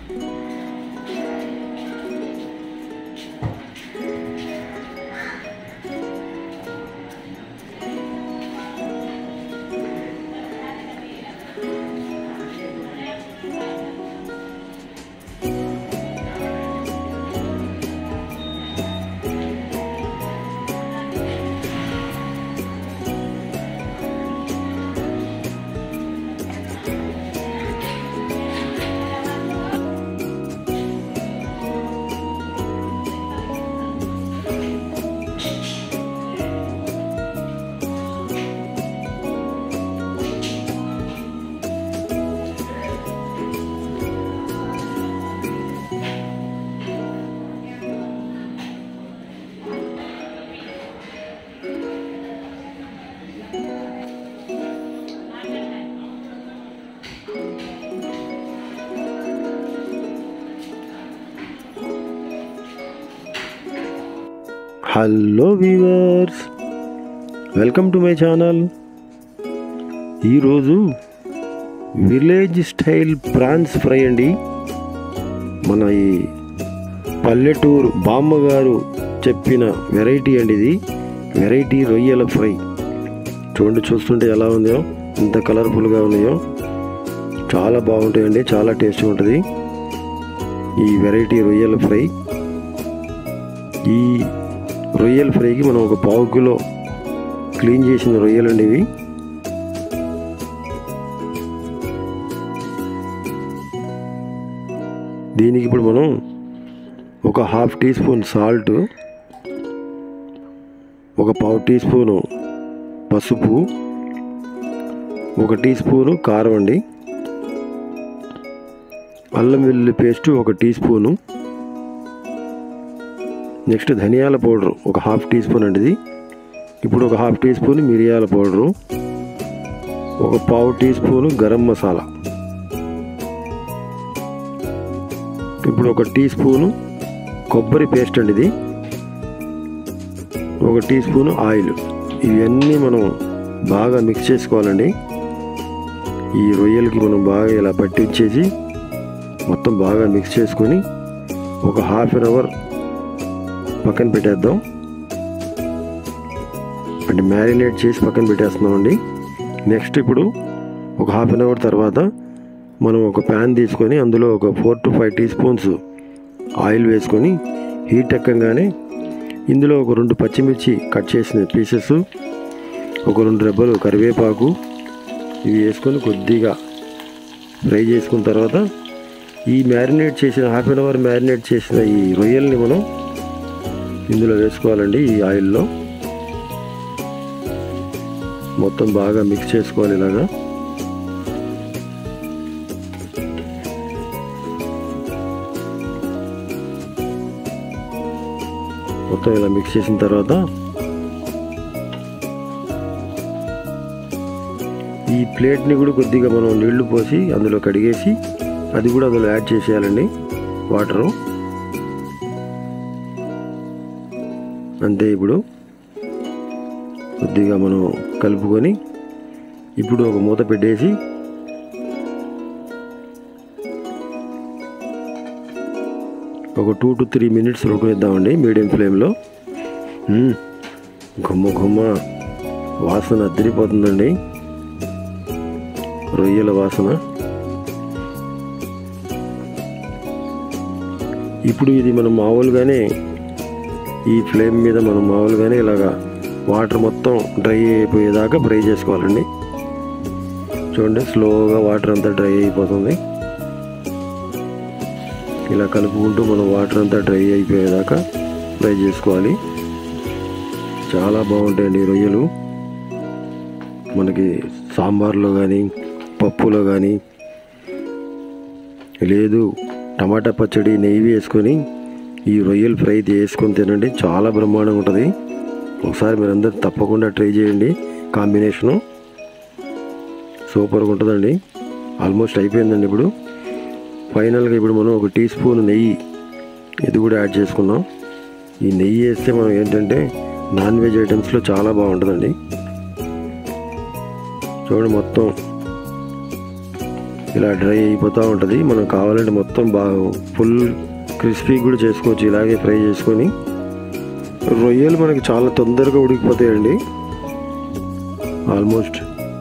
Hello viewers welcome to my channel ఈరోజు village style prawns fry అండి మన ఈ పల్లెటూరు బామ్మగారు చెప్పిన వెరైటీ అండి ఇది వెరైటీ రొయ్యల ఫ్రై చూడండి చూస్తుంటే ఎలా ఉందో ఎంత కలర్ఫుల్గా ఉన్నాయో చాలా బాగుంటాయండి చాలా టేస్టీ ఉంటుంది ఈ వెరైటీ రొయ్యల ఫ్రై ఈ రొయ్యల ఫ్రైకి మనం ఒక పావు కిలో క్లీన్ చేసిన రొయ్యలు అండి ఇవి దీనికి ఇప్పుడు మనం ఒక హాఫ్ టీ స్పూన్ సాల్ట్ ఒక పావు టీ స్పూను పసుపు ఒక టీ స్పూను కారం అండి అల్లం వెల్లుల్లి పేస్ట్ ఒక టీ స్పూను నెక్స్ట్ ధనియాల పౌడర్ ఒక హాఫ్ టీ స్పూన్ అండి ఇది ఇప్పుడు ఒక హాఫ్ టీ స్పూన్ మిరియాల పౌడరు ఒక పావు టీ స్పూను గరం మసాలా ఇప్పుడు ఒక టీ స్పూను కొబ్బరి పేస్ట్ అండి ఇది ఒక టీ స్పూను ఆయిల్ ఇవన్నీ మనం బాగా మిక్స్ చేసుకోవాలండి ఈ రొయ్యలకి మనం బాగా ఇలా పట్టించేసి మొత్తం బాగా మిక్స్ చేసుకొని ఒక హాఫ్ అన్ అవర్ పక్కన పెట్టేద్దాం అంటే మ్యారినేట్ చేసి పక్కన పెట్టేస్తున్నామండి నెక్స్ట్ ఇప్పుడు ఒక హాఫ్ అన్ అవర్ తర్వాత మనం ఒక ప్యాన్ తీసుకొని అందులో ఒక four to five teaspoons oil వేసుకొని హీట్ ఎక్కగానే ఇందులో ఒక రెండు పచ్చిమిర్చి కట్ చేసిన పీసెస్ ఒక రెండు రెబ్బలు కరివేపాకు ఇవి వేసుకొని కొద్దిగా ఫ్రై చేసుకున్న తర్వాత ఈ మ్యారినేట్ చేసిన హాఫ్ అన్ అవర్ మ్యారినేట్ చేసిన ఈ రొయ్యల్ని మనం ఇందులో వేసుకోవాలండి ఈ ఆయిల్లో మొత్తం బాగా మిక్స్ చేసుకోవాలి ఇలాగా మొత్తం ఇలా మిక్స్ చేసిన తర్వాత ఈ ప్లేట్ని కూడా కొద్దిగా మనం నీళ్లు పోసి అందులో కడిగేసి అది కూడా అందులో యాడ్ చేసేయాలండి వాటరు అంతే ఇప్పుడు కొద్దిగా మనం కలుపుకొని ఇప్పుడు ఒక మూత పెట్టేసి ఒక టూ టు త్రీ మినిట్స్ ఉడకనిద్దామండి మీడియం ఫ్లేమ్లో మ్మ్. గుమ్మ గుమ్మ వాసన అద్దరిపోతుందండి రొయ్యల వాసన ఇప్పుడు ఇది మనం మామూలుగానే ఈ ఫ్లేమ్ మీద మనం మామూలుగానే ఇలాగా వాటర్ మొత్తం డ్రై అయిపోయేదాకా ఫ్రై చేసుకోవాలండి చూడండి స్లోగా వాటర్ అంతా డ్రై అయిపోతుంది ఇలా కలుపుకుంటూ మనం వాటర్ అంతా డ్రై అయిపోయేదాకా ఫ్రై చేసుకోవాలి చాలా బాగుంటాయండి ఈ రొయ్యలు మనకి సాంబార్లో కానీ పప్పులో కానీ లేదు టమాటా పచ్చడి నెయ్యి వేసుకొని ఈ రొయ్యలు ఫ్రై వేసుకొని తినండి చాలా బ్రహ్మాండంగా ఉంటుంది ఒకసారి మీరందరూ తప్పకుండా ట్రై చేయండి కాంబినేషను సూపర్గా ఉంటుందండి ఆల్మోస్ట్ అయిపోయిందండి ఇప్పుడు ఫైనల్గా ఇప్పుడు మనం ఒక టీ స్పూన్ నెయ్యి ఇది కూడా యాడ్ చేసుకున్నాం ఈ నెయ్యి వేస్తే మనం ఏంటంటే నాన్ వెజ్ ఐటమ్స్లో చాలా బాగుంటుందండి చూడండి మొత్తం ఇలా డ్రై అయిపోతూ ఉంటుంది మనం కావాలంటే మొత్తం బాగా ఫుల్ క్రిస్పీ కూడా చేసుకోవచ్చు ఇలాగే ఫ్రై చేసుకొని రొయ్యలు మనకి చాలా తొందరగా ఉడికిపోతాయండి ఆల్మోస్ట్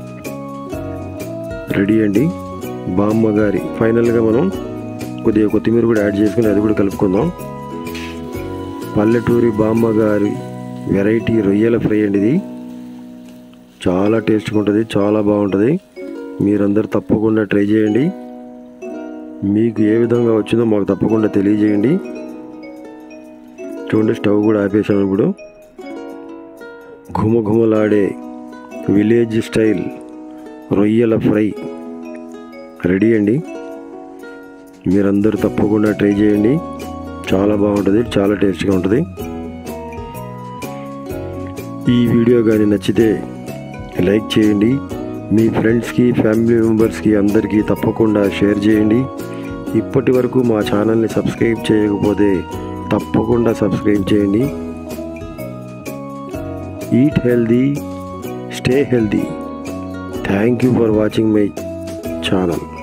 రెడీ అండి బామ్మ గారి ఫైనల్గా మనం కొద్దిగా కొత్తిమీర కూడా యాడ్ చేసుకుని అది కూడా కలుపుకుందాం పల్లెటూరి బామ్మ గారి వెరైటీ రొయ్యల ఫ్రై అండి ఇది చాలా టేస్ట్గా ఉంటుంది చాలా బాగుంటుంది మీరందరూ తప్పకుండా ట్రై చేయండి మీకు ఏ విధంగా వచ్చిందో మాకు తప్పకుండా తెలియజేయండి చూడండి స్టవ్ కూడా ఆపేసాము ఇప్పుడు ఘుమఘుమలాడే విలేజ్ స్టైల్ రొయ్యల ఫ్రై రెడీ అండి మీరందరూ తప్పకుండా ట్రై చేయండి చాలా బాగుంటుంది చాలా టేస్ట్గా ఉంటుంది ఈ వీడియో కానీ నచ్చితే లైక్ చేయండి మీ ఫ్రెండ్స్కి ఫ్యామిలీ మెంబర్స్కి అందరికీ తప్పకుండా షేర్ చేయండి ఇప్పటి వరకు మా ఛానల్ని సబ్స్క్రైబ్ చేయకపోతే తప్పకుండా సబ్స్క్రైబ్ చేయండి eat healthy stay healthy thank you for watching my channel